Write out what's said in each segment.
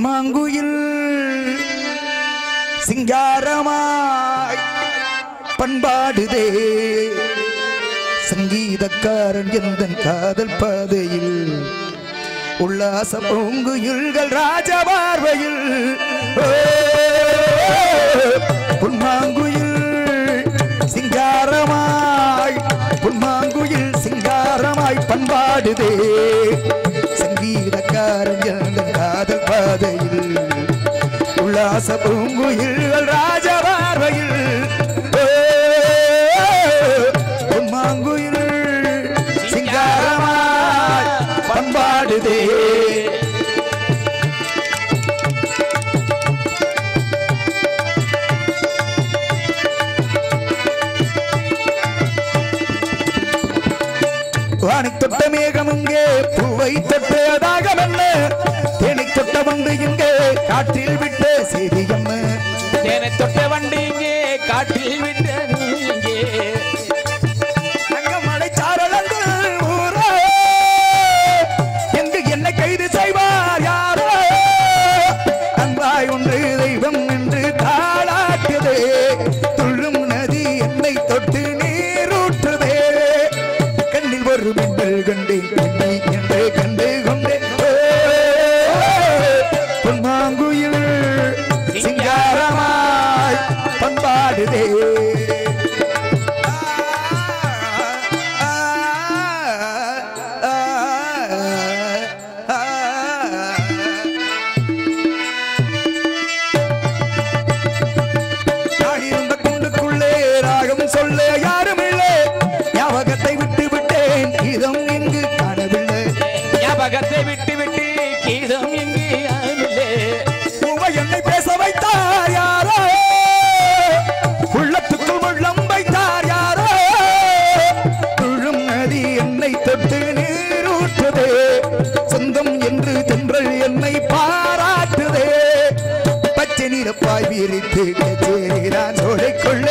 பொன்மாங்குயில் சிங்காரமாய் பண்பாடுதே சங்கீதக்காரன் எந்தன் காதல் பாதையில் உல்லாச பூங்குயில்கள் ராஜபார்வையில் ஓ, பொன்மாங்குயில் சிங்காரமாய் பொன்மாங்குயில் சிங்காரமாய் பண்பாடுதே சங்கீதக்காரன் எந்தன் காதல் பாதையில் உல்லாச பூங்குயில்கள் ராஜபார்வையில் ஓ, பொன்மாங்குயில் சிங்காரமாய் பண்பாடுதே வானை தொட்ட மேகம் இங்கே பூவை தொட்டதாக என்ன தேனை தொட்ட வந்து இங்கே காற்றில் விட்ட செய்தி என்ன தேனை தொட்ட வண்டி இங்கே காட்டில் விட்ட நீ இங்கே தங்கமலை சாரலங்கள் ஊரே எங்கு என்னை கைது செய்வார் யாரோ அன்பாய் ஒன்று தெய்வம் என்று தாளாட்டுதே துள்ளும் நதி என்னை தொட்டு நீரூற்றுதே கண்ணில் ஒரு மின்னல் கண்டேன் என்னை என்று கண்டு கொண்டேன் ஓ, பொன்மாங்குயில் சிங்காரமாய் பண்பாடுதே நாடிருந்த குண்டுக்குள்ளே ராகம் சொல்ல யாரும் இல்லை ஞாபகத்தை விட்டு விட்டேன் இதம் இங்கு காணவில்லை ஞாபகத்தை விட்டு விட்டு கீதம் இங்கே யாருமில்லே உவை என்னை பேச வைத்தார் யாரோ உள்ளத்துக்குள் உள்ளம் வைத்தார் யாரோ துழும் நதி என்னை தொட்டு நீரூற்றுதே சொந்தம் என்று தென்றல் என்னை பாராட்டுதே பச்சை நிறப்பாய் விரித்து கச்சேரி நான் சோழைக்குள்ளே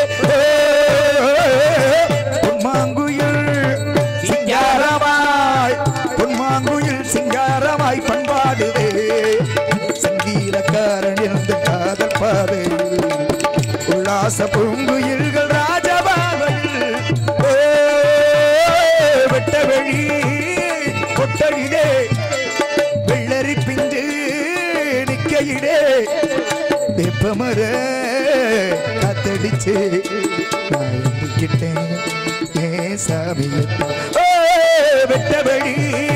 பொன்மாங்குயில் சிங்காரமாய் பொன்மாங்குயில் சிங்காரமாய் பண்பாடுதே சங்கீதக்காரன் இருந்த காதல் பாதையில் உல்லாச பூங்குயில்கள் ராஜபாதையில் ஓ, வெட்ட வெளி கொட்டழிலே வெள்ளரி பிஞ்சு நிக்கையிலே வெப்பமர காத்தடிச்சு நான் கிட்டேன் ஏ சாமி ஓ வெட்ட வெளி